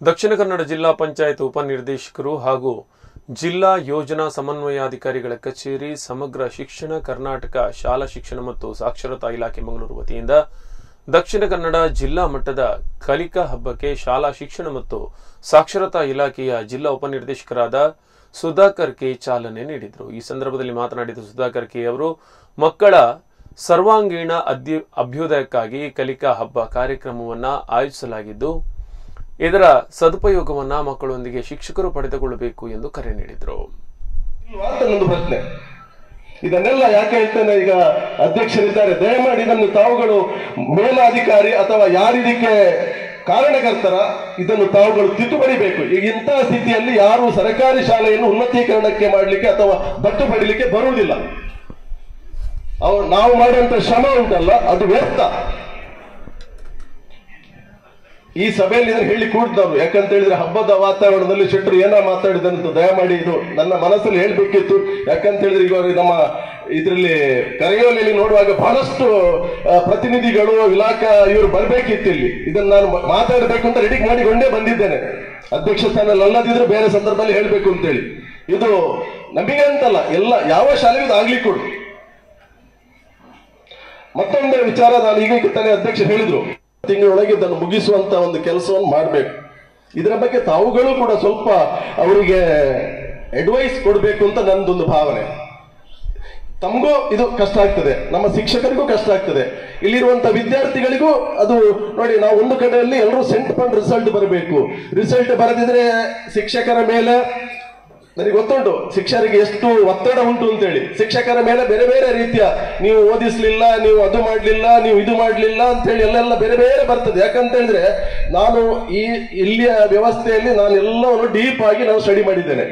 ದಕ್ಷಿಣ ಕನ್ನಡ ಜಿಲ್ಲಾ ಪಂಚಾಯತ್ ಉಪನಿರ್ದೇಶಕರು ಹಾಗೂ ಜಿಲ್ಲಾ ಯೋಜನಾ ಸಮನ್ವಯಾಧಿಕಾರಿಗಳ ಕಚೇರಿ ಸಮಗ್ರ ಶಿಕ್ಷಣ ಕರ್ನಾಟಕ ಶಾಲಾ ಶಿಕ್ಷಣ ಮತ್ತು ಸಾಕ್ಷರತಾ ಇಲಾಖೆ ಮಂಗಳೂರು ವತಿಯಿಂದ ದಕ್ಷಿಣ ಕನ್ನಡ ಜಿಲ್ಲಾ ಮಟ್ಟದ ಕಲಿಕಾ ಹಬ್ಬಕ್ಕೆ ಶಾಲಾ ಶಿಕ್ಷಣ ಮತ್ತು ಸಾಕ್ಷರತಾ ಇಲಾಖೆಯ ಜಿಲ್ಲಾ ಉಪನಿರ್ದೇಶಕರಾದ ಸುಧಾಕರ್ ಕೆ ಚಾಲನೆ ನೀಡಿದರು ಈ ಸಂದರ್ಭದಲ್ಲಿ ಮಾತನಾಡಿದ ಸುಧಾಕರ್ ಕೆ ಅವರು ಮಕ್ಕಳ ಸರ್ವಾಂಗೀಣ ಅಧ್ಯ ಅಭ್ಯುದಯಕ್ಕಾಗಿ ಕಲಿಕಾ ಹಬ್ಬ ಕಾರ್ಯಕ್ರಮವನ್ನ ಆಯೋಜಿಸಲಾಗಿದ್ದು ಇದರ ಸದುಪಯೋಗವನ್ನ ಮಕ್ಕಳೊಂದಿಗೆ ಶಿಕ್ಷಕರು ಪಡೆದುಕೊಳ್ಳಬೇಕು ಎಂದು ಕರೆ ನೀಡಿದರು ಇಲ್ವಾ ಅಂತ ನಂದು ಪ್ರಶ್ನೆ ಇದನ್ನೆಲ್ಲ ಯಾಕೆ ಹೇಳ್ತೇನೆ ಈಗ ಅಧ್ಯಕ್ಷರಿದ್ದಾರೆ ದಯಮಾಡಿ ಇದನ್ನು ತಾವುಗಳು ಮೇಲಾಧಿಕಾರಿ ಅಥವಾ ಯಾರಿದಕ್ಕೆ ಕಾರಣಕರ್ತರ ಇದನ್ನು ತಾವುಗಳು ತಿದ್ದುಪಡಿಬೇಕು ಈಗ ಇಂತಹ ಸ್ಥಿತಿಯಲ್ಲಿ ಯಾರು ಸರ್ಕಾರಿ ಶಾಲೆಯನ್ನು ಉನ್ನತೀಕರಣಕ್ಕೆ ಮಾಡಲಿಕ್ಕೆ ಅಥವಾ ದತ್ತು ಪಡಿಲಿಕ್ಕೆ ಬರುವುದಿಲ್ಲ ಅವ್ರು ನಾವು ಮಾಡುವಂತ ಶ್ರಮ ಉಂಟಲ್ಲ ಅದು ವ್ಯರ್ಥ ಈ ಸಭೆಯಲ್ಲಿ ಇದನ್ನು ಹೇಳಿ ಕೂಡ್ದವ್ರು ಯಾಕಂತ ಹೇಳಿದ್ರೆ ಹಬ್ಬದ ವಾತಾವರಣದಲ್ಲಿ ಶೆಟ್ಟರು ಏನ ಮಾತಾಡಿದಂತ ದಯಮಾಡಿ ಇದು ನನ್ನ ಮನಸ್ಸಲ್ಲಿ ಹೇಳ್ಬೇಕಿತ್ತು ಯಾಕಂತ ಹೇಳಿದ್ರೆ ಈಗ ಅವರು ನಮ್ಮ ಇದರಲ್ಲಿ ಕರೆಯೋಲೆಯಲ್ಲಿ ನೋಡುವಾಗ ಬಹಳಷ್ಟು ಆ, ಪ್ರತಿನಿಧಿಗಳು ಇಲಾಖಾ ಇವರು ಬರ್ಬೇಕಿತ್ತು ಇಲ್ಲಿ ಇದನ್ನ ನಾನು ಮ- ಮಾತಾಡಬೇಕು ಅಂತ ರೆಡಿ ಮಾಡಿಕೊಂಡೇ ಬಂದಿದ್ದೇನೆ ಅಧ್ಯಕ್ಷ ಸ್ಥಾನದಲ್ಲಿ ಅಲ್ಲದಿದ್ರೆ ಬೇರೆ ಸಂದರ್ಭದಲ್ಲಿ ಹೇಳ್ಬೇಕು ಅಂತೇಳಿ ಇದು ನಮಗೆ ಅಂತಲ್ಲ ಎಲ್ಲ ಯಾವ ಶಾಲೆಗೂ ಇದು ಆಗ್ಲಿಕ್ಕೆ ಕೊಡು ಮತ್ತೊಂದು ವಿಚಾರ ನಾನು ಈಗ ತಾನೇ ಅಧ್ಯಕ್ಷ ಹೇಳಿದ್ರು ತಿಂಗಳೊಳಗೆ ಇದನ್ನು ಮುಗಿಸುವಂತ ಒಂದು ಕೆಲಸವನ್ನು ಮಾಡಬೇಕು ಇದರ ಬಗ್ಗೆ ತಾವುಗಳು ಕೂಡ ಸ್ವಲ್ಪ ಅವರಿಗೆ ಅಡ್ವೈಸ್ ಕೊಡಬೇಕು ಅಂತ ನನ್ನದೊಂದು ಭಾವನೆ ತಮಗೂ ಇದು ಕಷ್ಟ ಆಗ್ತದೆ ನಮ್ಮ ಶಿಕ್ಷಕರಿಗೂ ಕಷ್ಟ ಆಗ್ತದೆ ಇಲ್ಲಿರುವಂತ ವಿದ್ಯಾರ್ಥಿಗಳಿಗೂ ಅದು ನೋಡಿ ನಾವು ಒಂದು ಕಡೆಯಲ್ಲಿ ಎಲ್ಲರೂ ಸೆಂಟ್ ಫಂಡ್ ರಿಸಲ್ಟ್ ಬರಬೇಕು ರಿಸಲ್ಟ್ ಬರದಿದ್ರೆ ಶಿಕ್ಷಕರ ಮೇಲೆ ನನಗೆ ಗೊತ್ತುಂಟು ಶಿಕ್ಷಕರಿಗೆ ಎಷ್ಟು ಒತ್ತಡ ಉಂಟು ಅಂತೇಳಿ ಶಿಕ್ಷಕರ ಮೇಲೆ ಬೇರೆ ಬೇರೆ ರೀತಿಯ ನೀವು ಓದಿಸ್ಲಿಲ್ಲ ನೀವು ಅದು ಮಾಡ್ಲಿಲ್ಲ ನೀವು ಇದು ಮಾಡ್ಲಿಲ್ಲ ಅಂತ ಹೇಳಿ ಎಲ್ಲೆಲ್ಲ ಬೇರೆ ಬೇರೆ ಬರ್ತದೆ ಯಾಕಂತ ಹೇಳಿದ್ರೆ ನಾನು ಈ ಇಲ್ಲಿಯ ವ್ಯವಸ್ಥೆಯಲ್ಲಿ ನಾನು ಎಲ್ಲವನ್ನು ಡೀಪ್ ಆಗಿ ನಾನು ಸ್ಟಡಿ ಮಾಡಿದ್ದೇನೆ